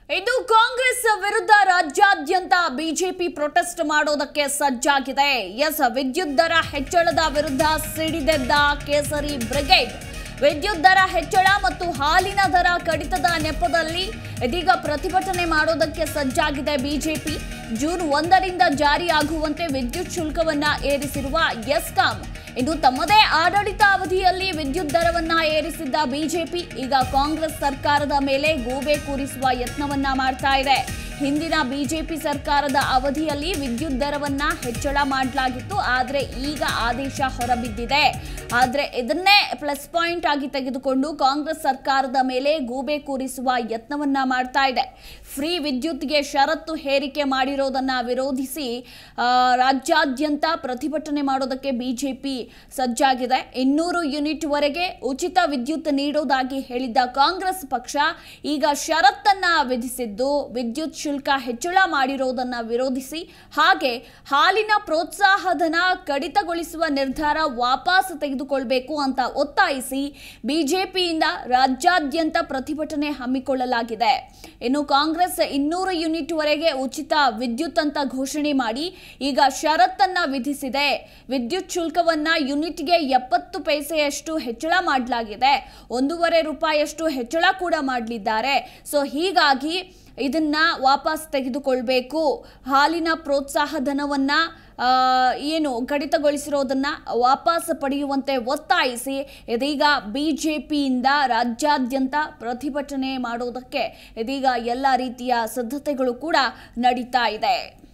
ಇದು ಕಾಂಗ್ರೆಸ್ ವಿರುದ್ಧ ರಾಜ್ಯಾದ್ಯಂತ ಬಿಜೆಪಿ ಪ್ರೊಟೆಸ್ಟ್ ಮಾಡೋದಕ್ಕೆ ಸಜ್ಜಾಗಿದೆ ಎಸ್ ವಿದ್ಯುತ್ ದರ ಹೆಚ್ಚಳದ ವಿರುದ್ಧ ಸಿಡಿದೆದ್ದ ಕೇಸರಿ ಬ್ರಿಗೇಡ್ ವಿದ್ಯುತ್ ದರ ಹೆಚ್ಚಳ ಮತ್ತು ಹಾಲಿನ ದರ ಕಡಿತದ ನೆಪದಲ್ಲಿ ಇದೀಗ ಪ್ರತಿಭಟನೆ ಮಾಡೋದಕ್ಕೆ ಸಜ್ಜಾಗಿದೆ ಬಿಜೆಪಿ ಜೂನ್ ಒಂದರಿಂದ ಜಾರಿಯಾಗುವಂತೆ ವಿದ್ಯುತ್ ಶುಲ್ಕವನ್ನ ಏರಿಸಿರುವ ಎಸ್ಕಾಂ ಇನ್ನು ತಮ್ಮದೇ ಆಡಳಿತಾವಧಿಯಲ್ಲಿ ವಿದ್ಯುತ್ ದರವನ್ನ ಏರಿಸಿದ್ದ ಬಿಜೆಪಿ ಈಗ ಕಾಂಗ್ರೆಸ್ ಸರ್ಕಾರದ ಮೇಲೆ ಗೂಬೆ ಕೂರಿಸುವ ಯತ್ನವನ್ನ ಮಾಡ್ತಾ ಇದೆ ಹಿಂದಿನ ಬಿಜೆಪಿ ಸರ್ಕಾರದ ಅವಧಿಯಲ್ಲಿ ವಿದ್ಯುತ್ ದರವನ್ನ ಹೆಚ್ಚಳ ಮಾಡಲಾಗಿತ್ತು ಆದರೆ ಈಗ ಆದೇಶ ಹೊರಬಿದ್ದಿದೆ ಆದರೆ ಇದನ್ನೇ ಪ್ಲಸ್ ಪಾಯಿಂಟ್ ಆಗಿ ತೆಗೆದುಕೊಂಡು ಕಾಂಗ್ರೆಸ್ ಸರ್ಕಾರದ ಮೇಲೆ ಗೂಬೆ ಕೂರಿಸುವ ಯತ್ನವನ್ನ ಮಾಡ್ತಾ ಇದೆ ಫ್ರೀ ವಿದ್ಯುತ್ಗೆ ಷರತ್ತು ಹೇರಿಕೆ ಮಾಡಿರೋದನ್ನ ವಿರೋಧಿಸಿ ಆ, ರಾಜ್ಯಾದ್ಯಂತ ಪ್ರತಿಭಟನೆ ಮಾಡೋದಕ್ಕೆ ಬಿಜೆಪಿ ಸಜ್ಜಾಗಿದೆ ಇನ್ನೂರು ಯೂನಿಟ್ ವರೆಗೆ ಉಚಿತ ವಿದ್ಯುತ್ ನೀಡೋದಾಗಿ ಹೇಳಿದ್ದ ಕಾಂಗ್ರೆಸ್ ಪಕ್ಷ ಈಗ ಷರತ್ತನ್ನ ವಿಧಿಸಿದ್ದು ವಿದ್ಯುತ್ ಶುಲ್ಕ ಹೆಚ್ಚಳ ಮಾಡಿರೋದನ್ನ ವಿರೋಧಿಸಿ ಹಾಗೆ ಹಾಲಿನ ಪ್ರೋತ್ಸಾಹಧನ ಕಡಿತಗೊಳಿಸುವ ನಿರ್ಧಾರ ವಾಪಸ್ ತೆಗೆದುಕೊಳ್ಬೇಕು ಅಂತ ಒತ್ತಾಯಿಸಿ ಬಿಜೆಪಿಯಿಂದ ರಾಜ್ಯಾದ್ಯಂತ ಪ್ರತಿಭಟನೆ ಹಮ್ಮಿಕೊಳ್ಳಲಾಗಿದೆ ಇನ್ನು ಕಾಂಗ್ರೆಸ್ ಇನ್ನೂರು ಯೂನಿಟ್ ವರೆಗೆ ಉಚಿತ ವಿದ್ಯುತ್ ಅಂತ ಘೋಷಣೆ ಮಾಡಿ ಈಗ ಷರತ್ತನ್ನ ವಿಧಿಸಿದೆ ವಿದ್ಯುತ್ ಶುಲ್ಕವನ್ನ ಯೂನಿಟ್ಗೆ ಎಪ್ಪತ್ತು ಪೈಸೆಯಷ್ಟು ಹೆಚ್ಚಳ ಮಾಡಲಾಗಿದೆ ಒಂದೂವರೆ ರೂಪಾಯಿಯಷ್ಟು ಹೆಚ್ಚಳ ಕೂಡ ಮಾಡಲಿದ್ದಾರೆ ಸೊ ಹೀಗಾಗಿ ಇದನ್ನ ವಾಪಸ್ ತೆಗೆದುಕೊಳ್ಬೇಕು ಹಾಲಿನ ಪ್ರೋತ್ಸಾಹ ಧನವನ್ನ ಆ, ಏನು ಕಡಿತಗೊಳಿಸಿರೋದನ್ನ ವಾಪಸ್ ಪಡೆಯುವಂತೆ ಒತ್ತಾಯಿಸಿ ಇದೀಗ ಬಿಜೆಪಿಯಿಂದ ರಾಜ್ಯಾದ್ಯಂತ ಪ್ರತಿಭಟನೆ ಮಾಡೋದಕ್ಕೆ ಇದೀಗ ಎಲ್ಲ ರೀತಿಯ ಸಿದ್ಧತೆಗಳು ಕೂಡ ನಡೀತಾ ಇದೆ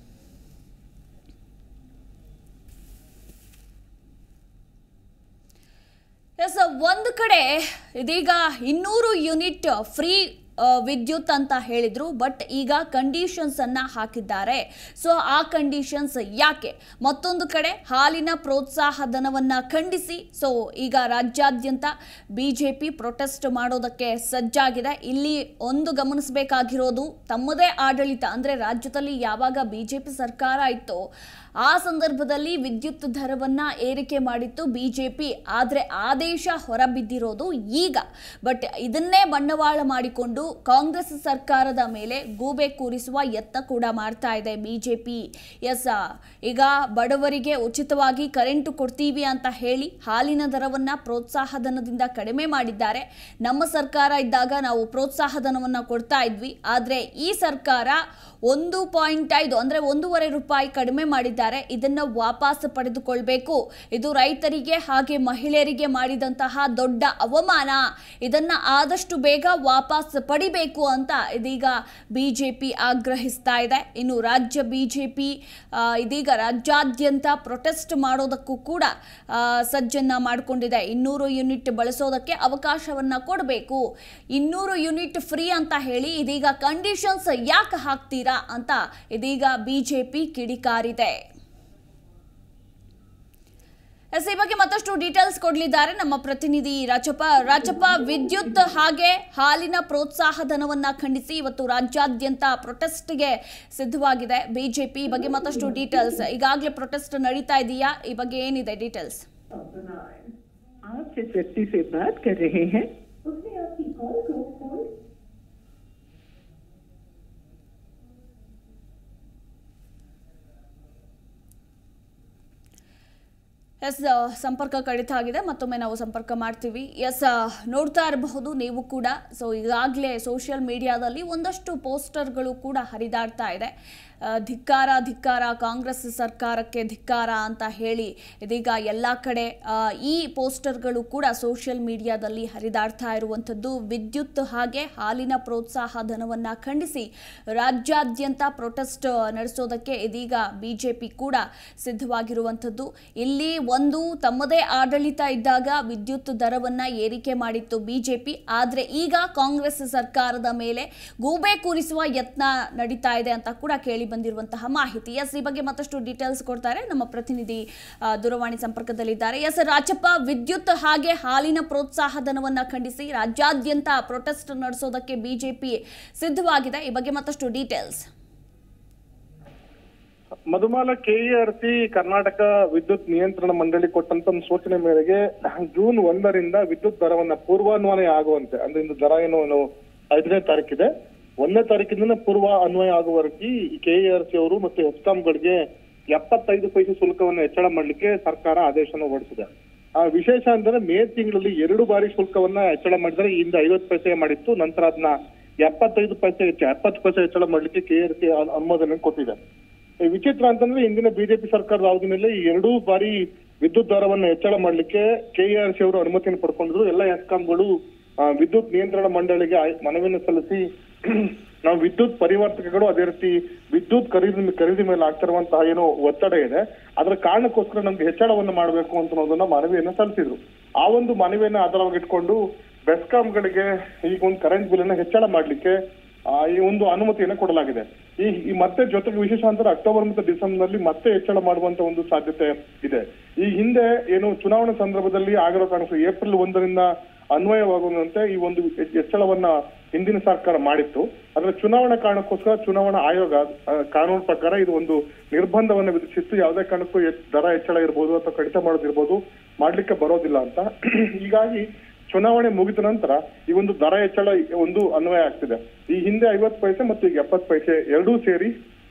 ಎಸ್ ಒಂದು ಕಡೆ ಇದೀಗ ಇನ್ನೂರು ಯೂನಿಟ್ ಫ್ರೀ ಆ, ವಿದ್ಯುತ್ ಅಂತ ಹೇಳಿದ್ರು ಬಟ್ ಈಗ ಕಂಡೀಷನ್ಸ್ ಅನ್ನ ಹಾಕಿದ್ದಾರೆ ಸೊ ಆ ಕಂಡೀಷನ್ಸ್ ಯಾಕೆ ಮತ್ತೊಂದು ಕಡೆ ಹಾಲಿನ ಪ್ರೋತ್ಸಾಹ ಧನವನ್ನ ಖಂಡಿಸಿ ಸೊ ಈಗ ರಾಜ್ಯಾದ್ಯಂತ ಬಿಜೆಪಿ ಪ್ರೊಟೆಸ್ಟ್ ಮಾಡೋದಕ್ಕೆ ಸಜ್ಜಾಗಿದೆ ಇಲ್ಲಿ ಒಂದು ಗಮನಿಸಬೇಕಾಗಿರೋದು ತಮ್ಮದೇ ಆಡಳಿತ ಅಂದ್ರೆ ರಾಜ್ಯದಲ್ಲಿ ಯಾವಾಗ ಬಿಜೆಪಿ ಸರ್ಕಾರ ಇತ್ತು ಆ ಸಂದರ್ಭದಲ್ಲಿ ವಿದ್ಯುತ್ ದರವನ್ನ ಏರಿಕೆ ಮಾಡಿತ್ತು ಬಿಜೆಪಿ ಆದರೆ ಆದೇಶ ಹೊರಬಿದ್ದಿರೋದು ಈಗ ಬಟ್ ಇದನ್ನೇ ಬಂಡವಾಳ ಮಾಡಿಕೊಂಡು ಕಾಂಗ್ರೆಸ್ ಸರ್ಕಾರದ ಮೇಲೆ ಗೂಬೆ ಕೂರಿಸುವ ಯತ್ನ ಕೂಡ ಮಾಡ್ತಾ ಇದೆ ಬಿಜೆಪಿ ಎಸ್ ಈಗ ಬಡವರಿಗೆ ಉಚಿತವಾಗಿ ಕರೆಂಟು ಕೊಡ್ತೀವಿ ಅಂತ ಹೇಳಿ ಹಾಲಿನ ದರವನ್ನ ಪ್ರೋತ್ಸಾಹ ಧನದಿಂದ ಕಡಿಮೆ ಮಾಡಿದ್ದಾರೆ ನಮ್ಮ ಸರ್ಕಾರ ಇದ್ದಾಗ ನಾವು ಪ್ರೋತ್ಸಾಹ ಧನವನ್ನ ಕೊಡ್ತಾ ಇದ್ವಿ ಆದರೆ ಈ ಸರ್ಕಾರ ಒಂದು ಪಾಯಿಂಟ್ ಐದು ಅಂದ್ರೆ ಒಂದೂವರೆ ರೂಪಾಯಿ ಕಡಿಮೆ ಮಾಡಿದ್ದಾರೆ ಇದನ್ನ ವಾಪಸ್ ಪಡೆದುಕೊಳ್ಬೇಕು ಇದು ರೈತರಿಗೆ ಹಾಗೆ ಮಹಿಳೆಯರಿಗೆ ಮಾಡಿದಂತಹ ದೊಡ್ಡ ಅವಮಾನ ಇದನ್ನ ಆದಷ್ಟು ಬೇಗ ವಾಪಸ್ ಪಡಿಬೇಕು ಅಂತ ಇದೀಗ ಬಿಜೆಪಿ ಆಗ್ರಹಿಸ್ತಾ ಇದೆ ಇನ್ನು ರಾಜ್ಯ ಬಿಜೆಪಿ ಇದೀಗ ರಾಜ್ಯಾದ್ಯಂತ ಪ್ರೊಟೆಸ್ಟ್ ಮಾಡೋದಕ್ಕೂ ಕೂಡ ಆ, ಸಜ್ಜನ್ನ ಮಾಡಿಕೊಂಡಿದೆ ಇನ್ನೂರು ಯೂನಿಟ್ ಬಳಸೋದಕ್ಕೆ ಅವಕಾಶವನ್ನ ಕೊಡಬೇಕು ಇನ್ನೂರು ಯೂನಿಟ್ ಫ್ರೀ ಅಂತ ಹೇಳಿ ಇದೀಗ ಕಂಡೀಷನ್ಸ್ ಯಾಕೆ ಹಾಕ್ತೀರಾ ಅಂತ ಇದೀಗ ಬಿಜೆಪಿ ಕಿಡಿಕಾರಿದೆ ಎಸ್ ಈ ಬಗ್ಗೆ ಮತ್ತಷ್ಟು ಡೀಟೇಲ್ಸ್ ಕೊಡಲಿದ್ದಾರೆ ನಮ್ಮ ಪ್ರತಿನಿಧಿ ರಾಜಪ್ಪ ರಾಜಪ್ಪ ವಿದ್ಯುತ್ ಹಾಗೆ ಹಾಲಿನ ಪ್ರೋತ್ಸಾಹ ಧನವನ್ನ ಖಂಡಿಸಿ ಇವತ್ತು ರಾಜ್ಯಾದ್ಯಂತ ಪ್ರೊಟೆಸ್ಟ್ಗೆ ಸಿದ್ಧವಾಗಿದೆ ಬಿಜೆಪಿ ಈ ಬಗ್ಗೆ ಮತ್ತಷ್ಟು ಡೀಟೇಲ್ಸ್ ಈಗಾಗಲೇ ಪ್ರೊಟೆಸ್ಟ್ ನಡೀತಾ ಇದೆಯಾ ಈ ಬಗ್ಗೆ ಏನಿದೆ ಡೀಟೇಲ್ಸ್ आप जिस व्यक्ति से बात कर रहे हैं उसने आपकी कॉल को होल्ड ಎಸ್ ಸಂಪರ್ಕ ಕಡಿತ ಆಗಿದೆ ಮತ್ತೊಮ್ಮೆ ನಾವು ಸಂಪರ್ಕ ಮಾಡ್ತೀವಿ ಎಸ್ ನೋಡ್ತಾ ಇರಬಹುದು ನೀವು ಕೂಡ ಸೊ ಈಗಾಗಲೇ ಸೋಷಿಯಲ್ ಮೀಡಿಯಾದಲ್ಲಿ ಒಂದಷ್ಟು ಪೋಸ್ಟರ್ಗಳು ಕೂಡ ಹರಿದಾಡ್ತಾ ಇದೆ ಆ, ಧಿಕ್ಕಾರ ಧಿಕ್ಕಾರ ಕಾಂಗ್ರೆಸ್ ಸರ್ಕಾರಕ್ಕೆ ಧಿಕ್ಕಾರ ಅಂತ ಹೇಳಿ ಇದೀಗ ಎಲ್ಲ ಕಡೆ ಆ, ಈ ಪೋಸ್ಟರ್ಗಳು ಕೂಡ ಸೋಷಿಯಲ್ ಮೀಡಿಯಾದಲ್ಲಿ ಹರಿದಾಡ್ತಾ ಇರುವಂಥದ್ದು ವಿದ್ಯುತ್ ಹಾಗೆ ಹಾಲಿನ ಪ್ರೋತ್ಸಾಹ ಧನವನ್ನ ಖಂಡಿಸಿ ರಾಜ್ಯಾದ್ಯಂತ ಪ್ರೊಟೆಸ್ಟ್ ನಡೆಸೋದಕ್ಕೆ ಇದೀಗ ಬಿಜೆಪಿ ಕೂಡ ಸಿದ್ಧವಾಗಿರುವಂಥದ್ದು ಇಲ್ಲಿ ಒಂದು ತಮ್ಮದೇ ಆಡಳಿತ ಇದ್ದಾಗ ವಿದ್ಯುತ್ ದರವನ್ನ ಏರಿಕೆ ಮಾಡಿತ್ತು ಬಿಜೆಪಿ ಆದ್ರೆ ಈಗ ಕಾಂಗ್ರೆಸ್ ಸರ್ಕಾರದ ಮೇಲೆ ಗೂಬೆ ಕೂರಿಸುವ ಯತ್ನ ನಡೀತಾ ಇದೆ ಅಂತ ಕೂಡ ಕೇಳಿ ಬಂದಿರುವಂತಹ ಮಾಹಿತಿ ಎಸ್ ಈ ಬಗ್ಗೆ ಮತ್ತಷ್ಟು ಡೀಟೇಲ್ಸ್ ಕೊಡ್ತಾರೆ ನಮ್ಮ ಪ್ರತಿನಿಧಿ ಆ, ದೂರವಾಣಿ ಸಂಪರ್ಕದಲ್ಲಿದ್ದಾರೆ ಎಸ್ ರಾಜಪ್ಪ ವಿದ್ಯುತ್ ಹಾಗೆ ಹಾಲಿನ ಪ್ರೋತ್ಸಾಹ ಧನವನ್ನ ಖಂಡಿಸಿ ರಾಜ್ಯಾದ್ಯಂತ ಪ್ರೊಟೆಸ್ಟ್ ನಡೆಸೋದಕ್ಕೆ ಬಿಜೆಪಿ ಸಿದ್ಧವಾಗಿದೆ ಈ ಬಗ್ಗೆ ಮತ್ತಷ್ಟು ಡೀಟೇಲ್ಸ್ ಮಧುಮಾಲ ಕೆಇಆರ್ಸಿ ಕರ್ನಾಟಕ ವಿದ್ಯುತ್ ನಿಯಂತ್ರಣ ಮಂಡಳಿ ಕೊಟ್ಟಂತ ಒಂದು ಸೂಚನೆ ಮೇರೆಗೆ ಜೂನ್ ಒಂದರಿಂದ ವಿದ್ಯುತ್ ದರವನ್ನ ಪೂರ್ವಾನ್ವಯ ಆಗುವಂತೆ ಅಂದ್ರೆ ಇಂದು ದರ ಏನು ಏನು ಐದನೇ ತಾರೀಕಿದೆ ಒಂದನೇ ತಾರೀಕಿಂದ ಪೂರ್ವ ಅನ್ವಯ ಆಗುವವರೆಗೆ ಈ ಕೆಎಆರ್ಸಿ ಅವರು ಮತ್ತು ಎಸ್ಕಾಂಗಳಿಗೆ ಎಪ್ಪತ್ತೈದು ಪೈಸೆ ಶುಲ್ಕವನ್ನು ಹೆಚ್ಚಳ ಮಾಡಲಿಕ್ಕೆ ಸರ್ಕಾರ ಆದೇಶನ ಹೊರಡಿಸಿದೆ ಆ ವಿಶೇಷ ಅಂದ್ರೆ ಮೇ ತಿಂಗಳಲ್ಲಿ ಎರಡು ಬಾರಿ ಶುಲ್ಕವನ್ನ ಹೆಚ್ಚಳ ಮಾಡಿದರೆ ಈ ಹಿಂದೆ ಐವತ್ತು ಪೈಸೆ ಮಾಡಿತ್ತು ನಂತರ ಅದನ್ನ ಎಪ್ಪತ್ತೈದು ಪೈಸೆ ಹೆಚ್ಚು ಎಪ್ಪತ್ತು ಪೈಸೆ ಹೆಚ್ಚಳ ಮಾಡಲಿಕ್ಕೆ ಕೆಆರ್ಸಿ ಅನುಮೋದನೆ ಕೊಟ್ಟಿದೆ ಈ ವಿಚಿತ್ರ ಅಂತಂದ್ರೆ ಇಂದಿನ ಬಿಜೆಪಿ ಸರ್ಕಾರದ ಅವಧಿನಲ್ಲಿ ಈ ಎರಡೂ ಬಾರಿ ವಿದ್ಯುತ್ ದರವನ್ನು ಹೆಚ್ಚಳ ಮಾಡಲಿಕ್ಕೆ ಕೆಇಆರ್ಸಿ ಅವರು ಅನುಮತಿಯನ್ನು ಪಡ್ಕೊಂಡಿದ್ರು ಎಲ್ಲ ಎಸ್ಕಾಂಗಳು ಆ, ವಿದ್ಯುತ್ ನಿಯಂತ್ರಣ ಮಂಡಳಿಗೆ ಆಯ್- ಮನವಿಯನ್ನು ಸಲ್ಲಿಸಿ ನಾವು ವಿದ್ಯುತ್ ಪರಿವರ್ತಕಗಳು ಅದೇ ರೀತಿ ವಿದ್ಯುತ್ ಖರೀದಿ ಖರೀದಿ ಮೇಲೆ ಆಗ್ತಿರುವಂತಹ ಏನು ಒತ್ತಡ ಇದೆ ಅದರ ಕಾರಣಕ್ಕೋಸ್ಕರ ನಮ್ಗೆ ಹೆಚ್ಚಳವನ್ನು ಮಾಡಬೇಕು ಅಂತ ಅನ್ನೋದನ್ನ ಮನವಿಯನ್ನು ಸಲ್ಲಿಸಿದ್ರು ಆ ಒಂದು ಮನವಿಯನ್ನು ಆಧಾರವಾಗಿ ಇಟ್ಕೊಂಡು ಬೆಸ್ಕಾಂಗಳಿಗೆ ಈಗ ಒಂದು ಕರೆಂಟ್ ಬಿಲ್ ಅನ್ನ ಹೆಚ್ಚಳ ಮಾಡ್ಲಿಕ್ಕೆ ಆ, ಈ ಒಂದು ಅನುಮತಿಯನ್ನು ಕೊಡಲಾಗಿದೆ ಈ ಈ ಮತ್ತೆ ಜೊತೆಗೆ ವಿಶೇಷ ಅಂದ್ರೆ ಅಕ್ಟೋಬರ್ ಮತ್ತು ಡಿಸೆಂಬರ್ ನಲ್ಲಿ ಮತ್ತೆ ಹೆಚ್ಚಳ ಮಾಡುವಂತ ಒಂದು ಸಾಧ್ಯತೆ ಇದೆ ಈ ಹಿಂದೆ ಏನು ಚುನಾವಣಾ ಸಂದರ್ಭದಲ್ಲಿ ಆಗಿರೋ ಕಾರಣ ಏಪ್ರಿಲ್ ಒಂದರಿಂದ ಅನ್ವಯವಾಗುವಂತೆ ಈ ಒಂದು ಹೆಚ್- ಹೆಚ್ಚಳವನ್ನ ಹಿಂದಿನ ಸರ್ಕಾರ ಮಾಡಿತ್ತು ಆದ್ರೆ ಚುನಾವಣಾ ಕಾರಣಕ್ಕೋಸ್ಕರ ಚುನಾವಣಾ ಆಯೋಗ ಆ, ಕಾನೂನು ಪ್ರಕಾರ ಇದು ಒಂದು ನಿರ್ಬಂಧವನ್ನು ವಿಧಿಸಿತ್ತು ಯಾವುದೇ ಕಾರಣಕ್ಕೂ ಹೆಚ್- ದರ ಹೆಚ್ಚಳ ಇರ್ಬೋದು ಅಥವಾ ಕಡಿತ ಮಾಡೋದಿರ್ಬೋದು ಮಾಡ್ಲಿಕ್ಕೆ ಬರೋದಿಲ್ಲ ಅಂತ ಹೀಗಾಗಿ ಚುನಾವಣೆ ಮುಗಿದ ನಂತರ ಈ ಒಂದು ದರ ಹೆಚ್ಚಳ ಒಂದು ಅನ್ವಯ ಆಗ್ತಿದೆ ಈ ಹಿಂದೆ ಐವತ್ತು ಪೈಸೆ ಮತ್ತು ಈಗ ಎಪ್ಪತ್ತು ಪೈಸೆ ಎರಡೂ ಸೇರಿ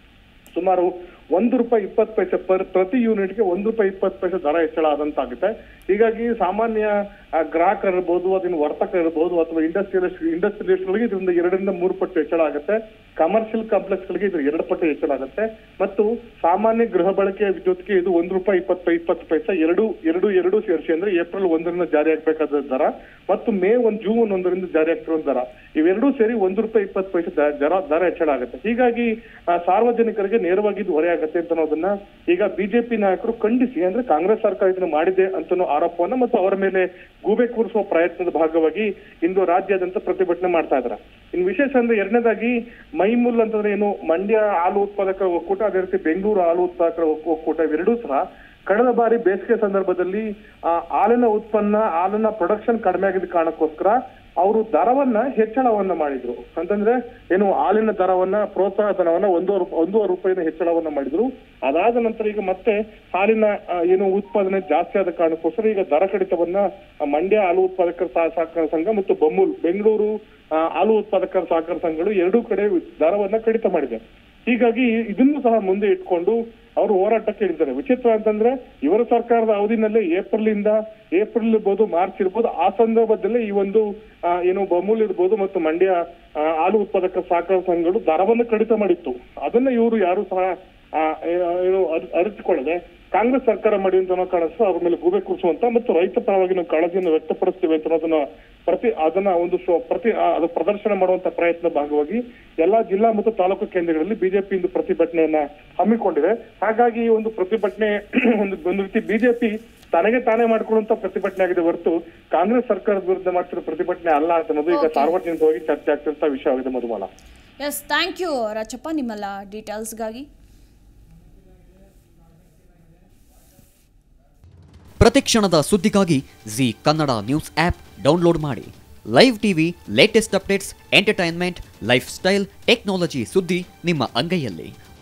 ಸುಮಾರು ಒಂದು ರೂಪಾಯಿ ಇಪ್ಪತ್ತು ಪೈಸೆ ಪರ್ ಪ್ರತಿ ಯೂನಿಟ್ಗೆ ಒಂದು ರೂಪಾಯಿ ಇಪ್ಪತ್ತು ಪೈಸೆ ದರ ಹೆಚ್ಚಳ ಆದಂತಾಗುತ್ತೆ ಹೀಗಾಗಿ ಸಾಮಾನ್ಯ ಆ, ಗ್ರಾಹಕರು ಇರ್ಬೋದು ಅದನ್ನ ವರ್ತಕರು ಇರ್ಬೋದು ಅಥವಾ ಇಂಡಸ್ಟ್ರಿಯಲಿಸ್ಟ್ ಇಂಡಸ್ಟ್ರಿಯಲಿಸ್ಟ್ಗಳಿಗೆ ಇದರಿಂದ ಎರಡರಿಂದ ಮೂರು ಪಟ್ಟು ಹೆಚ್ಚಳ ಆಗುತ್ತೆ ಕಮರ್ಷಿಯಲ್ ಕಾಂಪ್ಲೆಕ್ಸ್ಗಳಿಗೆ ಇದು ಎರಡು ಪಟ್ಟು ಹೆಚ್ಚಳ ಆಗುತ್ತೆ ಮತ್ತು ಸಾಮಾನ್ಯ ಗೃಹ ಬಳಕೆಯ ವಿದ್ಯುತ್ಗೆ ಇದು ಒಂದು ರೂಪಾಯಿ ಇಪ್ಪತ್ತು ಇಪ್ಪತ್ತು ಪೈಸೆ ಎರಡು ಎರಡು ಎರಡು ಸೇರಿಸಿ ಅಂದ್ರೆ ಏಪ್ರಿಲ್ ಒಂದರಿಂದ ಜಾರಿ ಆಗ್ಬೇಕಾದ ದರ ಮತ್ತು ಮೇ ಒಂದ್ ಜೂನ್ ಒಂದರಿಂದ ಜಾರಿ ಆಗ್ತಿರೋ ದರ ಇವೆರಡೂ ಸೇರಿ ಒಂದು ರೂಪಾಯಿ ಇಪ್ಪತ್ತು ಪೈಸೆ ದ- ದರ ದರ ಹೆಚ್ಚಳ ಆಗುತ್ತೆ ಹೀಗಾಗಿ ಆ, ಸಾರ್ವಜನಿಕರಿಗೆ ನೇರವಾಗಿ ಇದು ಹೊರೆ ಆಗುತ್ತೆ ಅಂತ ಅನ್ನೋದನ್ನ ಈಗ ಬಿಜೆಪಿ ನಾಯಕರು ಖಂಡಿಸಿ ಅಂದ್ರೆ ಕಾಂಗ್ರೆಸ್ ಸರ್ಕಾರ ಇದನ್ನು ಮಾಡಿದೆ ಅಂತ ಅನ್ನೋ ಆರೋಪವನ್ನ ಮತ್ತು ಅವರ ಮೇಲೆ ಗೂಬೆ ಕೂರಿಸುವ ಪ್ರಯತ್ನದ ಭಾಗವಾಗಿ ಇಂದು ರಾಜ್ಯಾದ್ಯಂತ ಪ್ರತಿಭಟನೆ ಮಾಡ್ತಾ ಇದ್ದಾರೆ ಇನ್ನು ವಿಶೇಷ ಅಂದ್ರೆ ಎರಡನೇದಾಗಿ ಮೈಮುಲ್ ಅಂತಂದ್ರೆ ಏನು ಮಂಡ್ಯ ಹಾಲು ಉತ್ಪಾದಕರ ಒಕ್ಕೂಟ ಅದೇ ರೀತಿ ಬೆಂಗಳೂರು ಹಾಲು ಉತ್ಪಾದಕರ ಒಕ್- ಒಕ್ಕೂಟ ಇವೆರಡೂ ಸಹ ಕಳೆದ ಬಾರಿ ಬೇಸಿಗೆ ಸಂದರ್ಭದಲ್ಲಿ ಆ ಹಾಲಿನ ಉತ್ಪನ್ನ ಹಾಲಿನ ಪ್ರೊಡಕ್ಷನ್ ಕಡಿಮೆ ಆಗಿದ್ದ ಕಾರಣಕ್ಕೋಸ್ಕರ ಅವರು ದರವನ್ನ ಹೆಚ್ಚಳವನ್ನ ಮಾಡಿದ್ರು ಅಂತಂದ್ರೆ ಏನು ಹಾಲಿನ ದರವನ್ನ ಪ್ರೋತ್ಸಾಹ ಧನವನ್ನ ಒಂದೂವರೆ ರೂಪ- ಒಂದೂವರೆ ರೂಪಾಯಿನ ಹೆಚ್ಚಳವನ್ನ ಮಾಡಿದ್ರು ಅದಾದ ನಂತರ ಈಗ ಮತ್ತೆ ಹಾಲಿನ ಆ, ಏನು ಉತ್ಪಾದನೆ ಜಾಸ್ತಿ ಆದ ಕಾರಣಕ್ಕೋಸ್ಕರ ಈಗ ದರ ಕಡಿತವನ್ನ ಆ, ಮಂಡ್ಯ ಹಾಲು ಉತ್ಪಾದಕರ ಸಹ- ಸಹಕಾರ ಸಂಘ ಮತ್ತು ಬೊಮ್ಮೂಲ್ ಬೆಂಗಳೂರು ಆ, ಹಾಲು ಉತ್ಪಾದಕರ ಸಹಕಾರ ಸಂಘಗಳು ಎರಡೂ ಕಡೆ ದರವನ್ನ ಕಡಿತ ಮಾಡಿದೆ ಹೀಗಾಗಿ ಇದನ್ನು ಸಹ ಮುಂದೆ ಇಟ್ಕೊಂಡು ಅವರು ಹೋರಾಟಕ್ಕೆ ಇಳಿದ್ದಾರೆ ವಿಚಿತ್ರ ಅಂತಂದ್ರೆ ಇವರ ಸರ್ಕಾರದ ಅವಧಿನಲ್ಲೇ ಏಪ್ರಿಲ್ ಇಂದ ಏಪ್ರಿಲ್ ಇರ್ಬೋದು ಮಾರ್ಚ್ ಇರ್ಬೋದು ಆ ಸಂದರ್ಭದಲ್ಲೇ ಈ ಒಂದು ಆ, ಏನು ಬಮೂಲ್ ಇರ್ಬೋದು ಮತ್ತು ಮಂಡ್ಯ ಆ, ಹಾಲು ಉತ್ಪಾದಕ ಸಹಕಾರ ಸಂಘಗಳು ದರವನ್ನು ಕಡಿತ ಮಾಡಿತ್ತು ಅದನ್ನ ಇವರು ಯಾರು ಸಹ ಆ, ಏ- ಏನು ಅರ್- ಅರಿತುಕೊಳ್ಳದೆ ಕಾಂಗ್ರೆಸ್ ಸರ್ಕಾರ ಮಾಡಿ ಅಂತ ಅನ್ನೋ ಕಾಣಿಸ್ತು ಅವ್ರ ಮೇಲೆ ಗೂಬೆ ಕೂರಿಸುವಂತ ಮತ್ತು ರೈತ ಪರವಾಗಿ ನಾವು ಕಾಳಜಿಯನ್ನು ವ್ಯಕ್ತಪಡಿಸ್ತೀವಿ ಅಂತ ಅನ್ನೋದನ್ನ ಪ್ರತಿ ಅದನ್ನ ಒಂದು ಶೋ- ಪ್ರತಿ ಆ, ಅದು ಪ್ರದರ್ಶನ ಮಾಡುವಂತ ಪ್ರಯತ್ನ ಭಾಗವಾಗಿ ಎಲ್ಲಾ ಜಿಲ್ಲಾ ಮತ್ತು ತಾಲೂಕು ಕೇಂದ್ರಗಳಲ್ಲಿ ಬಿಜೆಪಿ ಇಂದು ಪ್ರತಿಭಟನೆಯನ್ನ ಹಮ್ಮಿಕೊಂಡಿದೆ ಹಾಗಾಗಿ ಈ ಒಂದು ಪ್ರತಿಭಟನೆ ಒಂದು ಒಂದು ರೀತಿ ಬಿಜೆಪಿ ತನಗೆ ತಾನೇ ಮಾಡ್ಕೊಳ್ಳುವಂತ ಪ್ರತಿಭಟನೆ ಆಗಿದೆ ಹೊರತು ಕಾಂಗ್ರೆಸ್ ಸರ್ಕಾರದ ವಿರುದ್ಧ ಮಾಡ್ತಿರೋ ಪ್ರತಿಭಟನೆ ಅಲ್ಲ ಅಂತ ಅನ್ನೋದು ಈಗ Okay. ಸಾರ್ವಜನಿಕವಾಗಿ ಚರ್ಚೆ ಆಗ್ತಿರುವಂತ ವಿಷಯವಾಗಿದೆ Madhumala yes thank you Rachappa ನಿಮ್ಮೆಲ್ಲ ಡೀಟೇಲ್ಸ್ಗಾಗಿ ಪ್ರತಿಕ್ಷಣದ ಸುದ್ದಿಗಾಗಿ Zee Kannada news app download ಮಾಡಿ live TV latest updates entertainment lifestyle technology ಸುದ್ದಿ ನಿಮ್ಮ ಅಂಗೈಯಲ್ಲಿ